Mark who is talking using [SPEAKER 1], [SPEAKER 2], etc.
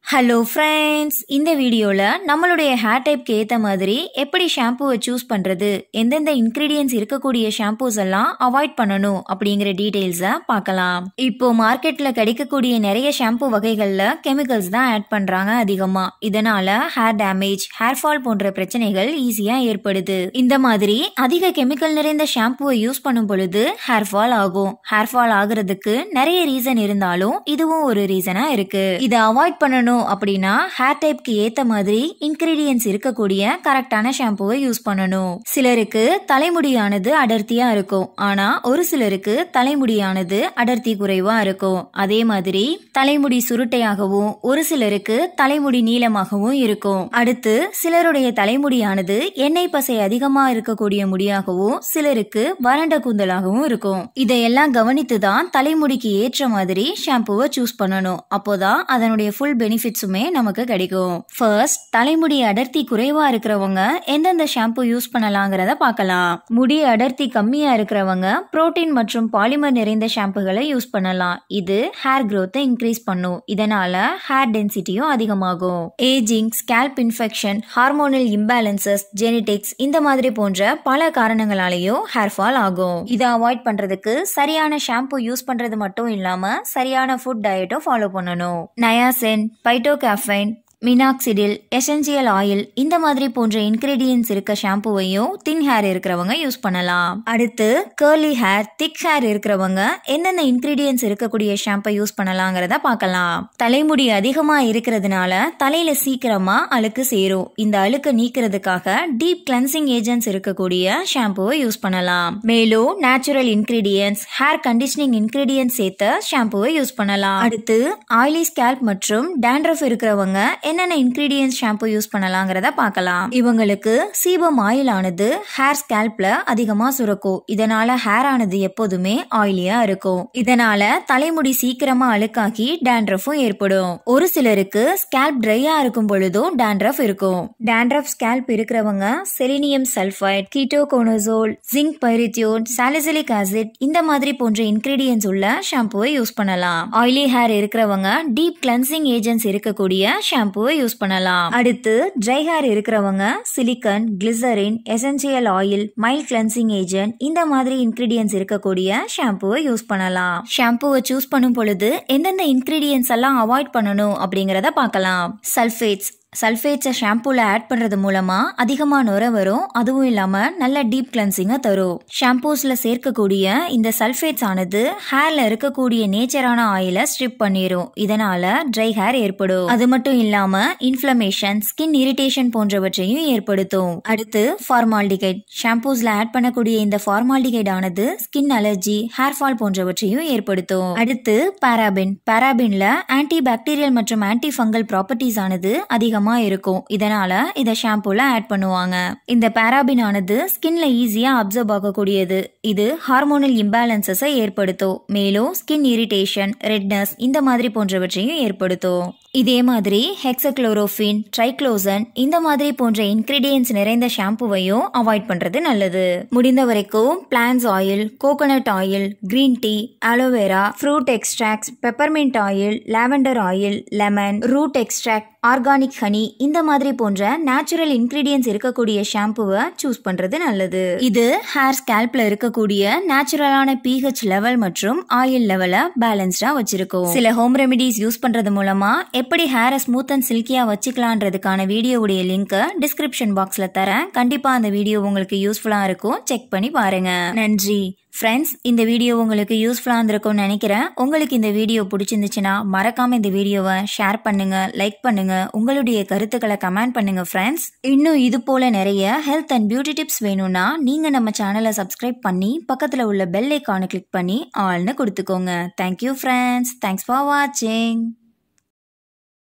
[SPEAKER 1] hello friends இந்த வீடியோவில் நம்மளுடைய ஹேர் டைப்க்கு ஏற்ற மாதிரி எப்படி ஷாம்புவை சூஸ் பண்ணுறது எந்தெந்த இன்க்ரீடியன்ஸ் இருக்கக்கூடிய ஷாம்பூஸ் எல்லாம் அவாய்ட் பண்ணணும் அப்படிங்கிற டீட்டெயில்ஸை பார்க்கலாம் இப்போ மார்க்கெட்டில் கிடைக்கக்கூடிய நிறைய ஷாம்பு வகைகளில் கெமிக்கல்ஸ் தான் ஆட் பண்ணுறாங்க அதிகமாக இதனால ஹேர் டேமேஜ் ஹேர் ஃபால் போன்ற பிரச்சனைகள் ஈஸியாக ஏற்படுது இந்த மாதிரி அதிக கெமிக்கல் நிறைந்த ஷாம்புவை யூஸ் பண்ணும் பொழுது ஹேர் ஃபால் ஆகும் ஹேர் ஃபால் ஆகுறதுக்கு நிறைய ரீசன் இருந்தாலும் இதுவும் ஒரு ரீசனா இருக்கு இதை அவாய்ட் பண்ணணும் அப்படின்னா ஹேர் டைப்க்கு ஏத்த மாதிரி இன்கிரீடியன்ஸ் இருக்கக்கூடிய கரெக்டான ஷாம்புவை யூஸ் பண்ணணும் சிலருக்கு தலைமுடியானது அடர்த்தியா இருக்கும் ஆனா ஒரு சிலருக்கு தலைமுடியானது அடர்த்தி குறைவா இருக்கும் அதே மாதிரி தலைமுடி சுருட்டையாகவும் ஒரு சிலருக்கு தலைமுடி நீளமாகவும் இருக்கும் அடுத்து சிலருடைய தலைமுடியானது எண்ணெய் பசை அதிகமா இருக்கக்கூடிய முடியாகவும் சிலருக்கு வறண்ட கூந்தலாகவும் இருக்கும் இதையெல்லாம் கவனித்து தான் தலைமுடிக்கு ஏற்ற மாதிரி ஷாம்புவை சூஸ் பண்ணணும் அப்போதான் அதனுடைய ஃபுல் பெனிஃபிட்ஸுமே நமக்கு கிடைக்கும் ஃபர்ஸ்ட் தலைமுடி அடர்த்தி குறைவா இருக்கிறவங்க எந்தெந்த ஷாம்பு யூஸ் பண்ணலாங்கிறத பார்க்கலாம் முடி அடர்த்தி கம்மியா இருக்கிறவங்க புரோட்டீன் மற்றும் பாலிமர் நிறைந்த ஷாம்புகளை யூஸ் பண்ணலாம் இது ஹேர் growth இன்க்ரீஸ் பண்ணும் இதனால ஹேர் டென்சிட்டியும் அதிகமாகும் ageing scalp infection hormonal imbalances genetics இந்த மாதிரி போன்ற பல காரணங்களாலேயும் ஹேர் ஃபால் ஆகும் இதை அவாய்ட் பண்றதுக்கு சரியான ஷாம்பு யூஸ் பண்றது மட்டும் இல்லாம சரியான ஃபுட் டயட்டும் ஃபாலோ பண்ணணும் niacin phytocaffeine minoxidil essential oil இந்த மாதிரி போன்ற இன்கிரீடியன்ஸ் இருக்க ஷாம்புவையும் தின் ஹேர் இருக்கிறவங்க யூஸ் பண்ணலாம் அடுத்து கேர்லி ஹேர் திக் ஹேர் இருக்கிறவங்க எந்தெந்த இன்கிரீடியன்ஸ் இருக்கக்கூடிய ஷாம்பை யூஸ் பண்ணலாங்கிறத பார்க்கலாம் தலைமுடி அதிகமா இருக்கிறதுனால தலையில சீக்கிரமா அழுக்கு சேரும் இந்த அழுக்கு நீக்கிறதுக்காக டீப் கிளென்சிங் ஏஜென்ட்ஸ் இருக்கக்கூடிய ஷாம்புவை யூஸ் பண்ணலாம் மேலும் natural ingredients hair conditioning ingredients சேர்த்த ஷாம்புவை யூஸ் பண்ணலாம் அடுத்து ஆயிலி ஸ்கேல்ப் மற்றும் டேண்ட்ரஃப் இருக்கிறவங்க என்னென்ன இன்கிரீடியன்ஸ் ஷாம்பு யூஸ் பண்ணலாங்கிறத பார்க்கலாம் இவங்களுக்கு சீபம் ஆயில் ஆனது ஹேர் ஸ்கேல்ப்ல அதிகமா சுரக்கும் இதனால ஹேர் ஆனது எப்போதுமே ஆயிலியா இருக்கும் இதனால தலைமுடி சீக்கிரமா அழுக்காக்கி டேண்ட்ரஃபும் ஏற்படும் ஒரு சிலருக்கு ஸ்கேல்ப் ட்ரையா இருக்கும் பொழுதும் டேண்ட்ரஃப் இருக்கும் டேண்ட்ரஃப் ஸ்கேல்ப் இருக்கிறவங்க selenium sulphide ketoconazole zinc pyrithione salicylic acid இந்த மாதிரி போன்ற இன்கிரீடியன்ஸ் உள்ள ஷாம்புவை யூஸ் பண்ணலாம் ஆயிலி ஹேர் இருக்கிறவங்க டீப் கிளென்சிங் ஏஜென்ட்ஸ் இருக்கக்கூடிய ஷாம்புவை யூஸ் பண்ணலாம் அடுத்து ட்ரை ஹேர் இருக்கிறவங்க silicone glycerin essential oil mild cleansing agent இந்த மாதிரி இன்கிரீடியன்ஸ் இருக்கக்கூடிய ஷாம்புவை யூஸ் பண்ணலாம் ஷாம்புவை சூஸ் பண்ணும் பொழுது எந்தெந்த இன்கிரீடியன்ஸ் எல்லாம் அவாய்ட் பண்ணணும் அப்படிங்கறத பார்க்கலாம் சல்ஃபேட்ஸ் சல்ஃபேட்ஸை ஷாம்பூவில் ஆட் பண்ணுறது மூலமாக அதிகமாக நுர வரும் அதுவும் இல்லாமல் நல்ல டீப் கிளென்சிங்கை தரும் ஷாம்பூஸில் சேர்க்கக்கூடிய இந்த சல்ஃபேட்ஸ் ஆனது ஹேரில் இருக்கக்கூடிய நேச்சரான ஆயிலை ஸ்ட்ரிப் பண்ணிடும் இதனால் ட்ரை ஹேர் ஏற்படும் அது மட்டும் இல்லாமல் இன்ஃப்ளமேஷன் ஸ்கின் இரிட்டேஷன் போன்றவற்றையும் ஏற்படுத்தும் அடுத்து ஃபார்மால்டிகைட் ஷாம்பூஸில் ஆட் பண்ணக்கூடிய இந்த ஃபார்மால்டிகைட் ஆனது ஸ்கின் அலர்ஜி ஹேர் ஃபால் போன்றவற்றையும் ஏற்படுத்தும் அடுத்து பாராபின் பாராபின்ல ஆன்டி பாக்டீரியல் மற்றும் ஆன்டி ஃபங்கல் ப்ராப்பர்ட்டிஸ் ஆனது அதிகமாக அதிகமாக இருக்கும் இதனால இதை ஷாம்பூல ஆட் பண்ணுவாங்க இந்த பாராபின் ஆனது ஸ்கின்ல ஈஸியா அப்சர்வ் ஆகக்கூடியது இது ஹார்மோனல் இம்பேலன்சஸை ஏற்படுத்தும் மேலும் ஸ்கின் இரிட்டேஷன் ரெட்னஸ் இந்த மாதிரி போன்றவற்றையும் ஏற்படுத்தும் இதே மாதிரி ஹெக்ஸக்ளோரோஃபின் ட்ரைக்ளோசன் இந்த மாதிரி போன்ற இன்கிரீடியன்ஸ் நிறைந்த ஷாம்புவையும் அவாய்ட் பண்றது நல்லது முடிந்த வரைக்கும் plants oil coconut oil green tea aloe vera fruit extracts peppermint oil lavender oil lemon root extract organic honey இந்த மாதிரி போன்ற நேச்சுரல் இன்கிரீடியன்ஸ் இருக்கக்கூடிய ஷாம்புவை சூஸ் பண்றது நல்லது இது ஹேர் ஸ்கேல்ப்ல இருக்கக்கூடிய நேச்சுரலான பிஹெச் லெவல் மற்றும் ஆயில் லெவலை பேலன்ஸ்டா வச்சிருக்கும் சில ஹோம் ரெமிடிஸ் யூஸ் பண்றது மூலமா எப்படி ஹேரை ஸ்மூத் அண்ட் சில்கியா வச்சுக்கலான்றதுக்கான வீடியோவுடைய லிங்க் டிஸ்கிரிப்ஷன் பாக்ஸ்ல தரேன் கண்டிப்பா அந்த வீடியோ உங்களுக்கு யூஸ்ஃபுல்லா இருக்கும் செக் பண்ணி பாருங்க நன்றி ஃப்ரெண்ட்ஸ் இந்த வீடியோ உங்களுக்கு யூஸ்ஃபுல்லாக இருந்திருக்கும்னு நினைக்கிறேன் உங்களுக்கு இந்த வீடியோ பிடிச்சிருந்துச்சுன்னா மறக்காம இந்த வீடியோவை ஷேர் பண்ணுங்க லைக் பண்ணுங்க உங்களுடைய கருத்துக்களை கமெண்ட் பண்ணுங்க ஃப்ரெண்ட்ஸ் இன்னும் இது போல நிறைய ஹெல்த் அண்ட் பியூட்டி டிப்ஸ் வேணும்னா நீங்க நம்ம சேனலை சப்ஸ்கிரைப் பண்ணி பக்கத்தில் உள்ள பெல் ஐக்கானை கிளிக் பண்ணி ஆல்னு கொடுத்துக்கோங்க தேங்க்யூ ஃப்ரெண்ட்ஸ் தேங்க்ஸ் ஃபார் வாட்சிங்